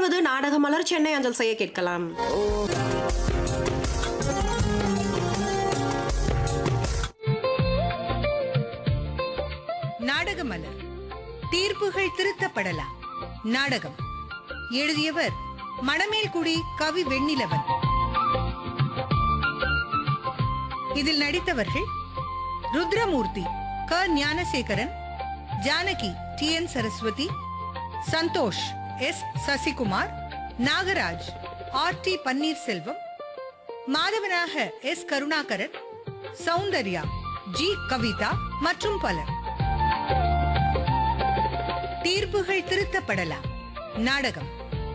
தொடர்வது நாடக மலர் சென்னை அஞ்சல் செய்ய கேட்கலாம் நாடகமலர் தீர்ப்புகள் திருத்தப்படலாம் நாடகம் எழுதியவர் மணமேல்குடி கவி வெண்ணிலவன் இதில் நடித்தவர்கள் ருத்ரமூர்த்தி க Gnanasekaran Janaki T N Saraswathi Santhosh S Sasikumar Nagaraj R T Panneerselvam மாதவனாக எஸ் கருணாகரன் சௌந்தர்யா ஜி கவிதா மற்றும் பலர் தீர்ப்புகள் திருத்தப்படலாம் நாடகம்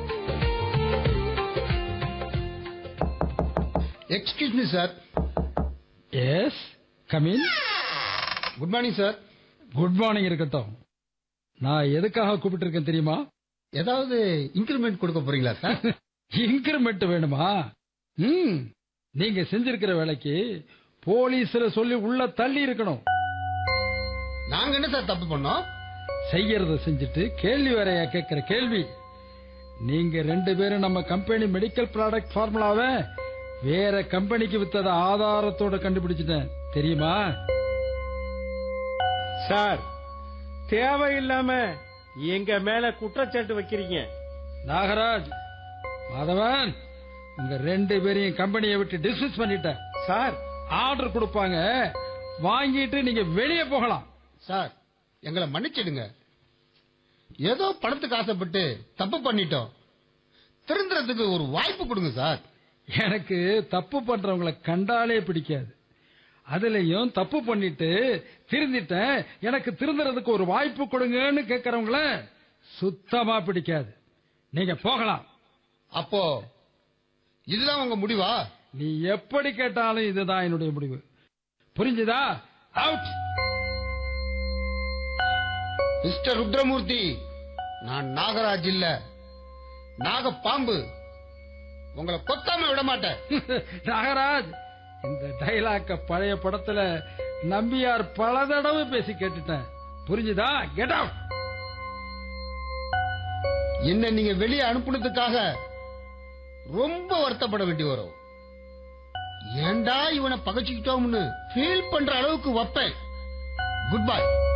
excuse me sir yes come in good morning sir good morning இருக்கட்டும் நான் எதுக்காக கூப்பிட்டு தெரியுமா ஏதாவது இன்கிரிமெண்ட் கொடுக்க போறீங்களா சார் இன்கிரிமெண்ட் வேணுமா ம் நீங்க செஞ்சிருக்கிற வேலைக்கு போலீஸ்ல சொல்லி உள்ள தள்ளி இருக்கணும் நாங்க என்ன சார் தப்பு பண்ணோம் செய்யறத செஞ்சுட்டு கேள்வி வேறையா கேட்கிற கேள்வி நீங்க ரெண்டு பேரும் நம்ம கம்பெனி மெடிக்கல் ப்ராடக்ட் ஃபார்முலாவை வேற கம்பெனிக்கு வித்தத ஆதாரத்தோட கண்டுபிடிச்சிட்டேன் தெரியுமா சார் தேவையில்லாம எங்க மேல குற்றச்சாட்டு வைக்கிறீங்க நாகராஜ் மாதவன் உங்க ரெண்டு பேரையும் கம்பெனியை விட்டு டிஸ்மிஸ் பண்ணிட்டேன் சார் ஆர்டர் கொடுப்பாங்க வாங்கிட்டு நீங்க வெளியே போகலாம் சார் எங்களை மன்னிச்சிடுங்க ஏதோ பணத்துக்கு ஆசைப்பட்டு தப்பு பண்ணிட்டோம் திருந்துறதுக்கு ஒரு வாய்ப்பு கொடுங்க சார் எனக்கு தப்பு பண்றவங்கள கண்டாலே பிடிக்காது அதுலயும் தப்பு பண்ணிட்டு திருந்திட்டேன் எனக்கு திருந்துறதுக்கு ஒரு வாய்ப்பு கொடுங்கன்னு கேக்குறவங்கள சுத்தமா பிடிக்காது நீங்க போகலாம் அப்போ இதுதான் உங்க முடிவா நீ எப்படி கேட்டாலும் இதுதான் என்னுடைய முடிவு புரிஞ்சுதா அவுட் மிஸ்டர் ருத்ரமூர்த்தி நான் நாகராஜ் இல்ல நாக பாம்பு உங்களை கொத்தாம விட மாட்டேன் நாகராஜ் இந்த டைலாக்க பழைய படத்துல நம்பியார் பல தடவை பேசி கேட்டுட்டேன் புரிஞ்சுதா கெட் அவுட் என்ன நீங்க வெளியே அனுப்புனதுக்காக ரொம்ப வருத்தப்பட வேண்டி வரும் ஏண்டா இவனை பகச்சுக்கிட்டோம்னு ஃபீல் பண்ற அளவுக்கு வைப்பேன் குட் பை